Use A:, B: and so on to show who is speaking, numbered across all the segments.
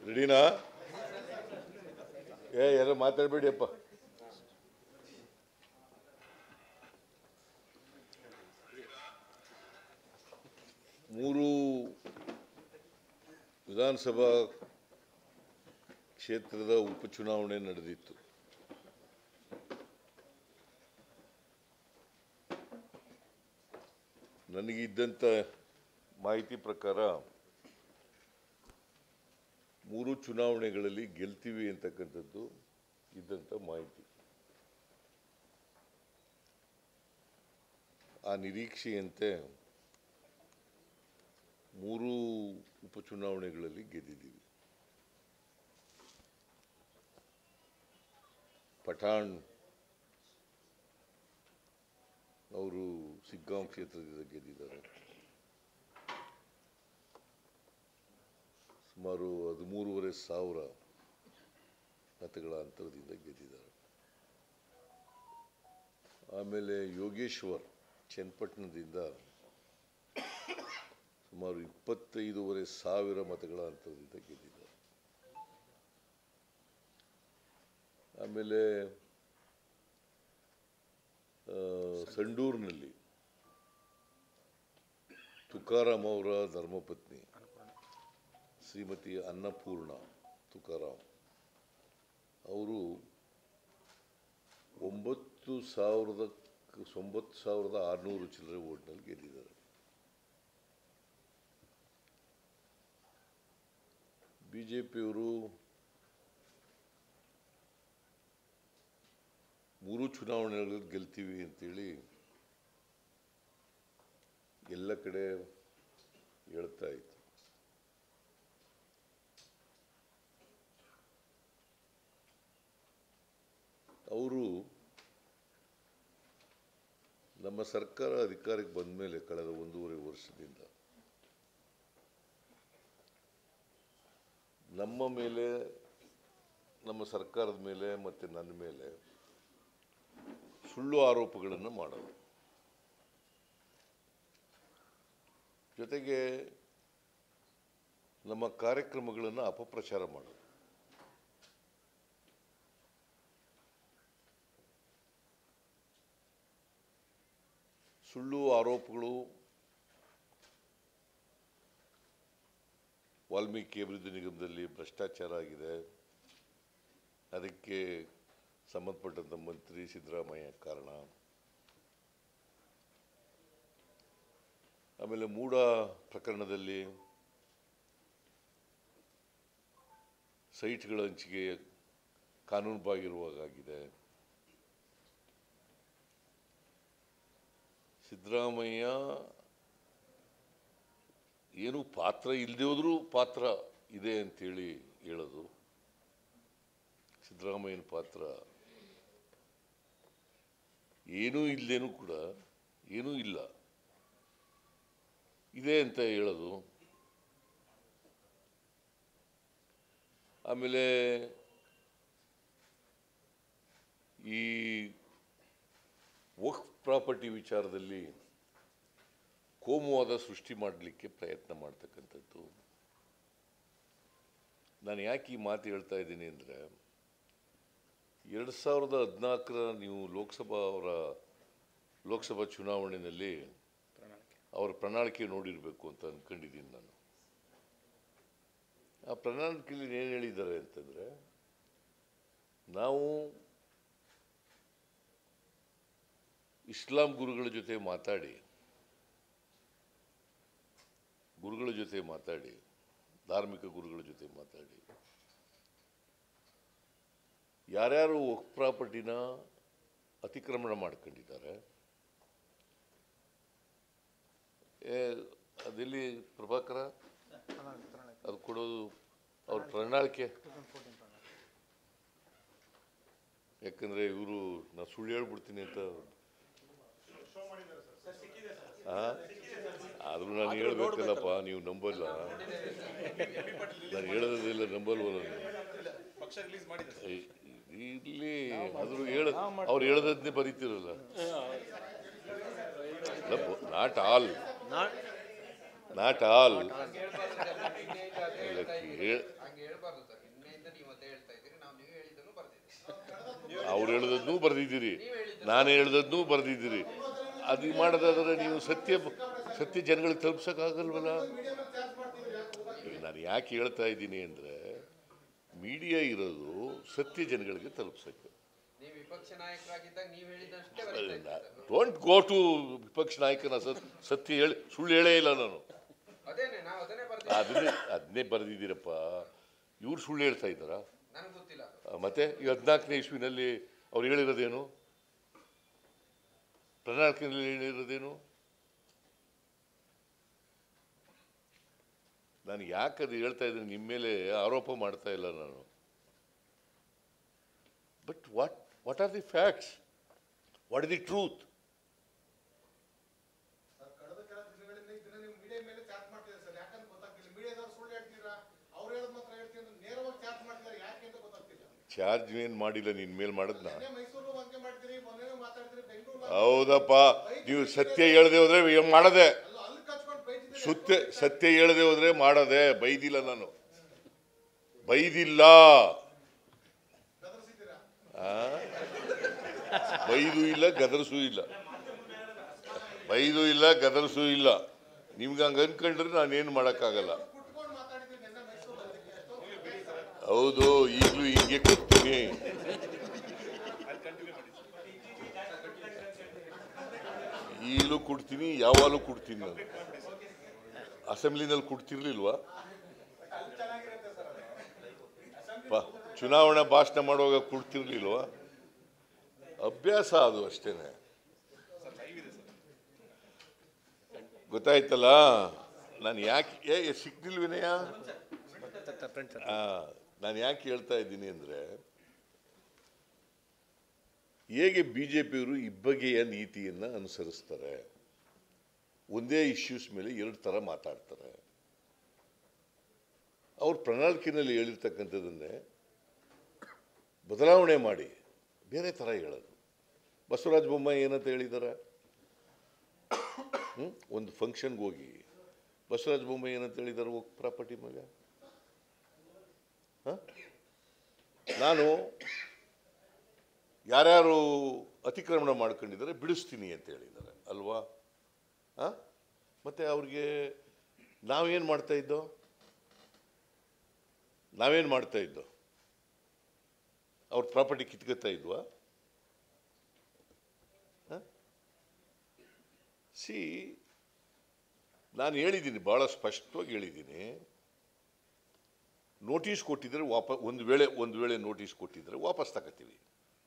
A: ರೆಡಿನಾ ಏ ಯಾರೋ ಮಾತಾಡಬೇಡಿಯಪ್ಪ ಮೂರು ವಿಧಾನಸಭಾ ಕ್ಷೇತ್ರದ ಉಪಚುನಾವಣೆ ನಡೆದಿತ್ತು ನನಗಿದ್ದಂಥ ಮಾಹಿತಿ ಪ್ರಕಾರ ಮೂರು ಚುನಾವಣೆಗಳಲ್ಲಿ ಗೆಲ್ತೀವಿ ಅಂತಕ್ಕಂಥದ್ದು ಇದ್ದಂಥ ಮಾಹಿತಿ ಆ ನಿರೀಕ್ಷೆಯಂತೆ ಮೂರು ಉಪಚುನಾವಣೆಗಳಲ್ಲಿ ಗೆದ್ದಿದ್ದೀವಿ ಪಠಾಣ್ ಅವರು ಸಿಗ್ಗಾಂವ್ ಕ್ಷೇತ್ರದಿಂದ ಗೆದ್ದಿದ್ದಾರೆ ಸುಮಾರು ಹದಿಮೂರುವರೆ ಸಾವಿರ ಮತಗಳ ಅಂತರದಿಂದ ಗೆದ್ದಿದ್ದಾರೆ ಆಮೇಲೆ ಯೋಗೇಶ್ವರ್ ಚನ್ನಪಟ್ಟಣದಿಂದ ಸುಮಾರು ಇಪ್ಪತ್ತೈದೂವರೆ ಸಾವಿರ ಮತಗಳ ಅಂತರದಿಂದ ಗೆದ್ದಿದ್ದಾರೆ ಆಮೇಲೆ ಆ, ಸಂಡೂರಿನಲ್ಲಿ ತುಕಾರಾಮ್ ಅವರ ಧರ್ಮಪತ್ನಿ ಶ್ರೀಮತಿ ಅನ್ನಪೂರ್ಣ ತುಕಾರಾಮ್ ಅವರು ಒಂಬತ್ತು ಸಾವಿರದ ಒಂಬತ್ತು ಸಾವಿರದ ಆರುನೂರು ಚಿಲ್ಲರೆ ಓಟ್ನಲ್ಲಿ ಗೆದ್ದಿದ್ದಾರೆ ಬಿ ಜೆ ಪಿಯವರು ಮೂರು ಚುನಾವಣೆಗಳಲ್ಲಿ ಗೆಲ್ತೀವಿ ಅಂತೇಳಿ ಎಲ್ಲ ಕಡೆ ಹೇಳ್ತಾ ಇತ್ತು ಅವರು ನಮ್ಮ ಸರ್ಕಾರ ಅಧಿಕಾರಕ್ಕೆ ಬಂದ ಮೇಲೆ ಕಳೆದ ಒಂದೂವರೆ ವರ್ಷದಿಂದ ನಮ್ಮ ಮೇಲೆ ನಮ್ಮ ಸರ್ಕಾರದ ಮೇಲೆ ಮತ್ತು ನನ್ನ ಮೇಲೆ ಸುಳ್ಳು ಆರೋಪಗಳನ್ನು ಮಾಡೋದು ಜೊತೆಗೆ ನಮ್ಮ ಕಾರ್ಯಕ್ರಮಗಳನ್ನು ಅಪಪ್ರಚಾರ ಮಾಡೋದು ಸುಳ್ಳು ಆರೋಪಗಳು ವಾಲ್ಮೀಕಿ ಅಭಿವೃದ್ಧಿ ನಿಗಮದಲ್ಲಿ ಭ್ರಷ್ಟಾಚಾರ ಆಗಿದೆ ಅದಕ್ಕೆ ಸಂಬಂಧಪಟ್ಟಂತ ಮಂತ್ರಿ ಸಿದ್ದರಾಮಯ್ಯ ಕಾರಣ ಆಮೇಲೆ ಮೂಡ ಪ್ರಕರಣದಲ್ಲಿ ಸೈಟ್ಗಳ ಹಂಚಿಕೆ ಕಾನೂನುಬಾಗಿರುವಾಗಿದೆ ಸಿದ್ದರಾಮಯ್ಯ ಏನು ಪಾತ್ರ ಇಲ್ಲದೆ ಹೋದ್ರೂ ಪಾತ್ರ ಇದೆ ಅಂತೇಳಿ ಹೇಳೋದು ಸಿದ್ದರಾಮಯ್ಯನ ಪಾತ್ರ ಏನೂ ಇಲ್ಲೇನೂ ಕೂಡ ಏನೂ ಇಲ್ಲ ಇದೆ ಅಂತ ಹೇಳೋದು ಆಮೇಲೆ ಈ ವಕ್ಫ್ ಪ್ರಾಪರ್ಟಿ ವಿಚಾರದಲ್ಲಿ ಕೋಮುವಾದ ಸೃಷ್ಟಿ ಮಾಡಲಿಕ್ಕೆ ಪ್ರಯತ್ನ ಮಾಡ್ತಕ್ಕಂಥದ್ದು ನಾನು ಯಾಕೆ ಈ ಮಾತು ಹೇಳ್ತಾ ಇದ್ದೀನಿ ಅಂದರೆ ಎರಡು ಸಾವಿರದ ಹದಿನಾಲ್ಕರ ನೀವು ಲೋಕಸಭಾ ಅವರ ಲೋಕಸಭಾ ಚುನಾವಣೆಯಲ್ಲಿ ಅವರ ಪ್ರಣಾಳಿಕೆ ನೋಡಿರಬೇಕು ಅಂತ ಅಂದ್ಕೊಂಡಿದ್ದೀನಿ ನಾನು ಆ ಪ್ರಣಾಳಿಕೆಯಲ್ಲಿ ಏನು ಹೇಳಿದ್ದಾರೆ ಅಂತಂದರೆ ನಾವು ಇಸ್ಲಾಂ ಗುರುಗಳ ಜೊತೆ ಮಾತಾಡಿ ಗುರುಗಳ ಜೊತೆ ಮಾತಾಡಿ ಧಾರ್ಮಿಕ ಗುರುಗಳ ಜೊತೆ ಮಾತಾಡಿ ಯಾರ್ಯಾರು ವಕ್ಫ್ ಪ್ರಾಪರ್ಟಿನ ಅತಿಕ್ರಮಣ ಮಾಡ್ಕೊಂಡಿದ್ದಾರೆ ಏ ಅದೆಲ್ಲಿ ಪ್ರಭಾಕರ ಅದು ಕೊಡೋದು ಅವ್ರ ಪ್ರಣಾಳಿಕೆ ಯಾಕಂದ್ರೆ ಇವರು ನಾ ಸುಳ್ಳು ಹೇಳ್ಬಿಡ್ತೀನಿ ಅಂತ ಆ? ಆದ್ರೂ ನಾನು ಹೇಳ್ಬೇಕಲ್ಲಪ್ಪ ನೀವು ನಂಬಲ್ಲ ನಾನು ಹೇಳೋದಿಲ್ಲ ನಂಬಲ್ವಲ್ಲ ನೀವು ಇ- ಇಲ್ಲಿ ಆದ್ರೂ ಹೇಳ ಅವ್ರು ಹೇಳದನ್ನೇ ಬರೀತಿರಲ್ಲ ನಾಟ್ ಆಲ್ ನಾಟ್ ಆಲ್
B: ಹಂಗೆ ಹೇಳ್ಬಾರ್ದು ಸರ್, ನಿನ್ನೆಯಿಂದ ಅದೇ ಹೇಳ್ತಾ ಇದ್ದೀರಿ.
A: ಹೇಳ್-
B: ಹಂಗೆ ಹೇಳ್ಬಾರ್ದು ಸರ್ ನಿನ್ನೆಯಿಂದ ನೀವು ಅದೇ ಹೇಳ್ತಾ ಇದ್ದೀರಿ ನಾವು ನೀವು ಹೇಳಿದ್ದನ್ನು ಬರ್ದಿದ್ದೀವಿ
A: ಅವ್ರು ಹೇಳ್ದದ್ನೂ ಬರೆದಿದ್ದೀರಿ
B: ನೀವು ಹೇಳಿದ್ದು
A: ನಾನು ಹೇಳ್ದದ್ನೂ ಬರೆದಿದ್ದೀರಿ ಅದು ಮಾಡೋದಾದ್ರೆ ನೀವು ಸತ್ಯ ಸತ್ಯ ಜನಗಳಿಗೆ ತಲುಪ್ಸೋಕ್ಕಾಗಲ್ವಲ್ಲ ಈಗ ನಾನು ಯಾಕೆ ಹೇಳ್ತಾ ಇದ್ದೀನಿ ಅಂದರೆ ಮೀಡಿಯಾ ಇರೋದು ಸತ್ಯ ಜನಗಳಿಗೆ ತಲುಪ್ಸೋಕ್ಕೆ
B: ನೀವು ವಿಪಕ್ಷ ನಾಯಕರಾಗಿದ್ದಾಗ ನೀವು ಹೇಳಿದಷ್ಟೇ ಬರೀತಾ ಇದ್ದೀರಿ ಸರ್.
A: ಡೋಂಟ್ ಗೋ ಟು ವಿಪಕ್ಷ ನಾಯಕನ ಸತ್- ಸತ್ಯ ಹೇಳಿ ಸುಳ್ಳು ಹೇಳೇ ಇಲ್ಲ ನಾನು
B: ಅದೇನೆ ನಾವು ಅದನ್ನೇ ಬರ್ದಿದ್ದೀವಿ
A: ಅದನ್ನೇ ಅದನ್ನೇ ಬರೆದಿದ್ದೀರಪ್ಪ ಇವ್ರು ಸುಳ್ಳು ಹೇಳ್ತಾ ಇದ್ದಾರಾ
B: ನನಗೆ ಗೊತ್ತಿಲ್ಲ ಅದು.
A: ಆ, ಮತ್ತೆ ಈ ಹದಿನಾಲ್ಕನೇ ಇಸ್ವಿನಲ್ಲಿ ಅವ್ರು ಹೇಳಿರೋದೇನು ಪ್ರಣಾಳಿಕೆಯಲ್ಲಿ ಹೇಳಿರೋದೇನು ನಾನು ಯಾಕೆ ಅದು ಹೇಳ್ತಾ ಇದ್ದೀನಿ ನಿಮ್ಮ ಮೇಲೆ ಆರೋಪ ಮಾಡ್ತಾ ಇಲ್ಲ ನಾನು but what what are the facts what is the truth
C: sir, ಕಳೆದ ಕೆಲ ದಿನಗಳಿಂದ ಈ ದಿನ ನೀವು ಮೀಡಿಯಾ ಮೇಲೆ ಚಾರ್ಜ್ ಮಾಡ್ತಿದ್ದಾರೆ ಸರ್ ಯಾಕಂತ ಗೊತ್ತಾಗ್ತಿಲ್ಲ ಮೀಡಿಯಾದವ್ರು ಸುಳ್ಳು ಹೇಳ್ತೀರಾ ಅವ್ರು ಹೇಳೋದ್ ಮಾತ್ರ ಹೇಳ್ತೀವಿ ಅಂತ ನೇರವಾಗಿ ಚಾರ್ಜ್ ಮಾಡ್ತಿದ್ದಾರೆ ಯಾಕೆ ಅಂತ ಗೊತ್ತಾಗ್ತಿಲ್ಲ
A: ಚಾರ್ಜ್ ಏನು ಮಾಡಿಲ್ಲ ನಿನ್ನ ಮೇಲೆ ಮಾಡಿದ್ನ
C: ಮೊನ್ನೆ ಮೈಸೂರು ಹಂಗೆ ಮಾಡ್ತೀರಿ ಮೊನ್ನೆ ಮಾತಾಡ್ತೀರಿ ಬೆಂಗಳೂರು
A: ಹೌದಪ್ಪ ನೀವು ಸತ್ಯ ಹೇಳದೆ ಹೋದ್ರೆ ಏನ್ ಮಾಡದೆ
C: ಅಲ್ಲ ಅಲ್ಲಿ ಕಚ್ಕೊಂಡು ಬೈತಿದ್ದೀರಿ
A: ಸುತ್ಯ ಸತ್ಯ ಹೇಳದೆ ಹೋದ್ರೆ ಮಾಡದೆ ಬೈದಿಲ್ಲ ನಾನು ಬೈದಿಲ್ಲ
C: ಗದರಿಸಿದ್ದೀರಾ
A: ಆ? ಬೈದು ಇಲ್ಲ ಗದರ್ಸೂ ಇಲ್ಲ ಬೈದು ಇಲ್ಲ ಗದರ್ಸೂ ಇಲ್ಲ ನಿಮ್ಗೆ ಹಂಗೆ ಅನ್ಕೊಂಡ್ರೆ ನಾನೇನು ಮಾಡೋಕ್ಕಾಗಲ್ಲ
C: ಕುಟ್ಕೊಂಡು ಮಾತಾಡಿದ್ದೀರಿ ನಿನ್ನೆ ಮೈಸೂರಲ್ಲಿ ಎಷ್ಟೋ
A: ಹೌದು ಈಗಲೂ ಹಿಂಗೆ ಕೊಡ್ತೀನಿ ಈಗಲೂ ಕೊಡ್ತೀನಿ ಯಾವಾಗಲೂ ಕೊಡ್ತೀನಿ ನಾನು ಅಸೆಂಬ್ಲಿನಲ್ಲಿ ಕೊಡ್ತಿರ್ಲಿಲ್ವಾ ಪ- ಚುನಾವಣಾ ಭಾಷಣ ಮಾಡುವಾಗ ಕೊಡ್ತಿರ್ಲಿಲ್ವಾ ಅಭ್ಯಾಸ ಅದು ಅಷ್ಟೇನೆ ಗೊತ್ತಾಯ್ತಲ್ಲ ನಾನು ಯಾಕೆ ಏ ಸಿಕ್ತಿಲ್ ವಿನಯ ಆ, ನಾನು ಯಾಕೆ ಹೇಳ್ತಾ ಇದ್ದೀನಿ ಅಂದರೆ ಹೇಗೆ ಬಿ ಜೆ ಪಿಯವರು ಇಬ್ಬಗೆಯ ನೀತಿಯನ್ನು ಅನುಸರಿಸ್ತಾರೆ ಒಂದೇ ಇಶ್ಯೂಸ್ ಮೇಲೆ ಎರಡು ಥರ ಮಾತಾಡ್ತಾರೆ ಅವ್ರ ಪ್ರಣಾಳಿಕೆಯಲ್ಲಿ ಹೇಳಿರ್ತಕ್ಕಂಥದ್ದನ್ನೇ ಬದಲಾವಣೆ ಮಾಡಿ ಬೇರೆ ಥರ ಹೇಳೋದು ಬಸವರಾಜ ಬೊಮ್ಮಾಯಿ ಏನಂತ ಹೇಳಿದ್ದಾರೆ ಹ್ಮ್? ಒಂದು ಫಂಕ್ಷನ್ಗೆ ಹೋಗಿ ಬಸವರಾಜ ಬೊಮ್ಮಾಯಿ ಏನಂತ ಹೇಳಿದ್ದಾರೆ ಹೋಗಿ ಪ್ರಾಪರ್ಟಿ ಮೇಲೆ ಹ? ನಾನು ಯಾರ್ಯಾರು ಅತಿಕ್ರಮಣ ಮಾಡ್ಕೊಂಡಿದ್ದಾರೆ ಬಿಡಿಸ್ತೀನಿ ಅಂತ ಹೇಳಿದ್ದಾರೆ ಅಲ್ವಾ ಆ? ಮತ್ತೆ ಅವ್ರಿಗೆ ನಾವೇನು ಮಾಡ್ತಾ ಇದ್ದೋ ನಾವೇನು ಮಾಡ್ತಾ ಇದ್ದೋ ಅವ್ರ ಪ್ರಾಪರ್ಟಿ ಕಿತ್ಕೊತಾ ಇದ್ವಾ ಸಿ ನಾನು ಹೇಳಿದ್ದೀನಿ ಭಾಳ ಸ್ಪಷ್ಟವಾಗಿ ಹೇಳಿದ್ದೀನಿ ನೋಟಿಸ್ ಕೊಟ್ಟಿದ್ರೆ ವಾಪ ಒಂದು ವೇಳೆ ಒಂದು ವೇಳೆ ನೋಟಿಸ್ ಕೊಟ್ಟಿದ್ರೆ ವಾಪಸ್ ತಗೋತೀವಿ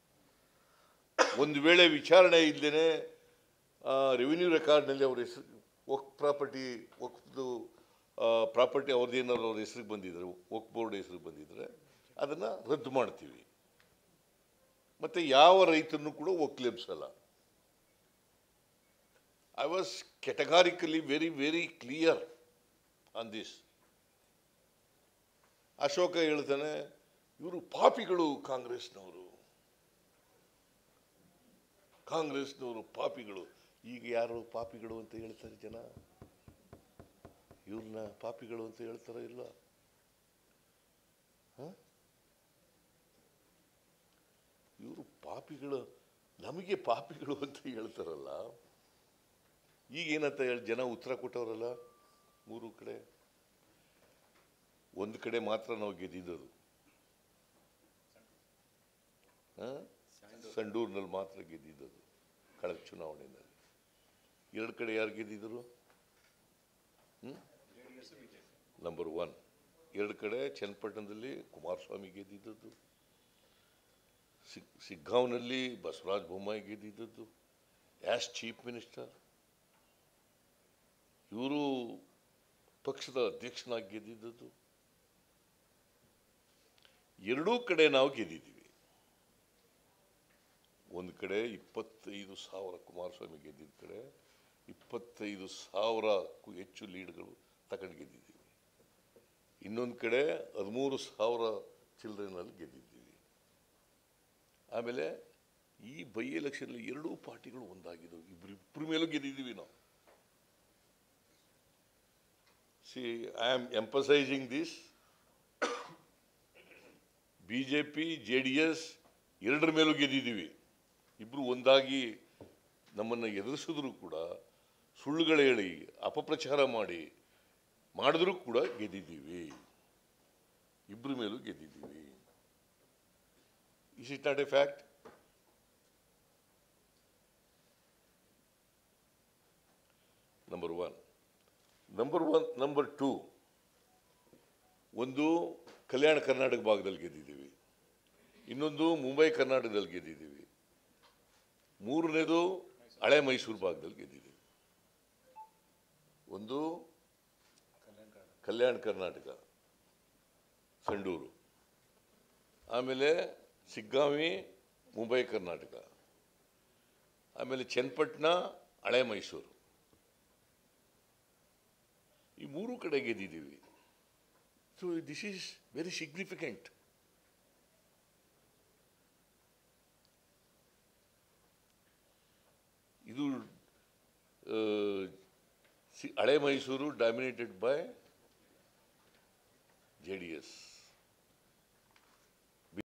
A: ಒಂದು ವೇಳೆ ವಿಚಾರಣೆ ಇಲ್ಲದೇ ರೆವಿನ್ಯೂ ರೆಕಾರ್ಡ್ನಲ್ಲಿ ಅವ್ರ ಹೆಸರು ಒಕ್ ಪ್ರಾಪರ್ಟಿ ಒಕ್ದು ಪ್ರಾಪರ್ಟಿ ಅವ್ರದ್ದು ಏನಾದ್ರು ಅವ್ರ ಹೆಸ್ರಿಗೆ ಬಂದಿದ್ರೆ ಒಕ್ ಬೋರ್ಡ್ ಹೆಸ್ರಿಗೆ ಬಂದಿದ್ರೆ ಅದನ್ನು ರದ್ದು ಮಾಡ್ತೀವಿ ಮತ್ತು ಯಾವ ರೈತರನ್ನು ಕೂಡ ಒಕ್ಲೆಬ್ಸಲ್ಲ I was categorically very very clear on this Ashoka ಹೇಳ್ತಾನೆ ಇವರು ಪಾಪಿಗಳು ಕಾಂಗ್ರೆಸ್ನವರು ಕಾಂಗ್ರೆಸ್ನವರು ಪಾಪಿಗಳು ಈಗ ಯಾರು ಪಾಪಿಗಳು ಅಂತ ಹೇಳ್ತಾರೆ ಜನ ಇವ್ರನ್ನ ಪಾಪಿಗಳು ಅಂತ ಹೇಳ್ತಾರ ಇಲ್ಲ ಇವರು ಪಾಪಿಗಳು ನಮಗೆ ಪಾಪಿಗಳು ಅಂತ ಹೇಳ್ತಾರಲ್ಲ ಈಗ ಏನಂತ ಹೇಳಿ ಜನ ಉತ್ತರ ಕೊಟ್ಟವರಲ್ಲ ಮೂರು ಕಡೆ ಒಂದು ಕಡೆ ಮಾತ್ರ ನಾವು ಗೆದ್ದಿದ್ದದು ಆ? ಸಂಡೂರಿನಲ್ಲಿ ಮಾತ್ರ ಗೆದ್ದಿದ್ದದು ಕಳೆದ ಚುನಾವಣೆಯಲ್ಲಿ ಎರಡು ಕಡೆ ಯಾರು ಗೆದ್ದಿದ್ದರು ನಂಬರ್ ಒನ್ ಎರಡು ಕಡೆ ಚನ್ನಪಟ್ಟಣದಲ್ಲಿ ಕುಮಾರಸ್ವಾಮಿ ಗೆದ್ದಿದ್ದದ್ದು ಸಿಗ್ ಸಿಗ್ಗಾಂವ್ನಲ್ಲಿ ಬಸವರಾಜ ಬೊಮ್ಮಾಯಿ ಗೆದ್ದಿದ್ದದ್ದು ಆ್ಯಸ್ ಚೀಫ್ ಮಿನಿಸ್ಟರ್ ಇವರು ಪಕ್ಷದ ಅಧ್ಯಕ್ಷನಾಗಿ ಗೆದ್ದಿದ್ದದ್ದು ಎರಡೂ ಕಡೆ ನಾವು ಗೆದ್ದಿದ್ದೀವಿ ಒಂದು ಕಡೆ ಇಪ್ಪತ್ತೈದು ಸಾವಿರ ಕುಮಾರಸ್ವಾಮಿ ಗೆದ್ದಿದ್ದ ಕಡೆ ಇಪ್ಪತ್ತೈದು ಸಾವಿರಕ್ಕೂ ಹೆಚ್ಚು ಲೀಡ್ಗಳು ತಗೊಂಡು ಗೆದ್ದಿದ್ದೀವಿ ಇನ್ನೊಂದು ಕಡೆ ಹದಿಮೂರು ಸಾವಿರ ಚಿಲ್ಡ್ರನಲ್ಲಿ ಗೆದ್ದಿದ್ದೀವಿ ಆಮೇಲೆ ಈ ಬೈ ಎಲೆಕ್ಷನಲ್ಲಿ ಎರಡೂ ಪಾರ್ಟಿಗಳು ಒಂದಾಗಿದ್ದವು ಇಬ್ರು ಇಬ್ಬರ ಮೇಲೂ ಗೆದ್ದಿದ್ದೀವಿ ನಾವು see I am emphasizing this B J P J D S ಎರಡರ ಮೇಲೂ ಗೆದ್ದಿದ್ದೀವಿ ಇಬ್ಬರು ಒಂದಾಗಿ ನಮ್ಮನ್ನು ಎದುರಿಸಿದ್ರು ಕೂಡ ಸುಳ್ಳುಗಳು ಹೇಳಿ ಅಪಪ್ರಚಾರ ಮಾಡಿ ಮಾಡಿದ್ರೂ ಕೂಡ ಗೆದ್ದಿದ್ದೀವಿ ಇಬ್ಬರ ಮೇಲೂ ಗೆದ್ದಿದ್ದೀವಿ is it not a fact number one number one number two ಒಂದು ಕಲ್ಯಾಣ ಕರ್ನಾಟಕ ಭಾಗದಲ್ಲಿ ಗೆದ್ದಿದ್ದೀವಿ ಇನ್ನೊಂದು ಮುಂಬೈ ಕರ್ನಾಟಕದಲ್ಲಿ ಗೆದ್ದಿದ್ದೀವಿ ಮೂರನೇದು ಹಳೆ ಮೈಸೂರು ಭಾಗದಲ್ಲಿ ಗೆದ್ದಿದ್ದೀವಿ ಒಂದು ಕಲ್ಯಾಣ ಕರ್ನಾಟಕ ಸಂಡೂರು ಆಮೇಲೆ ಸಿಗ್ಗಾಂವಿ ಮುಂಬೈ ಕರ್ನಾಟಕ ಆಮೇಲೆ ಚನ್ನಪಟ್ಟಣ ಹಳೆ ಮೈಸೂರು ಈ ಮೂರು ಕಡೆ ಗೆದ್ದಿದ್ದೀವಿ so this is very significant ಇದು ಆ, ಸಿ- ಹಳೆ Mysuru dominated by J D S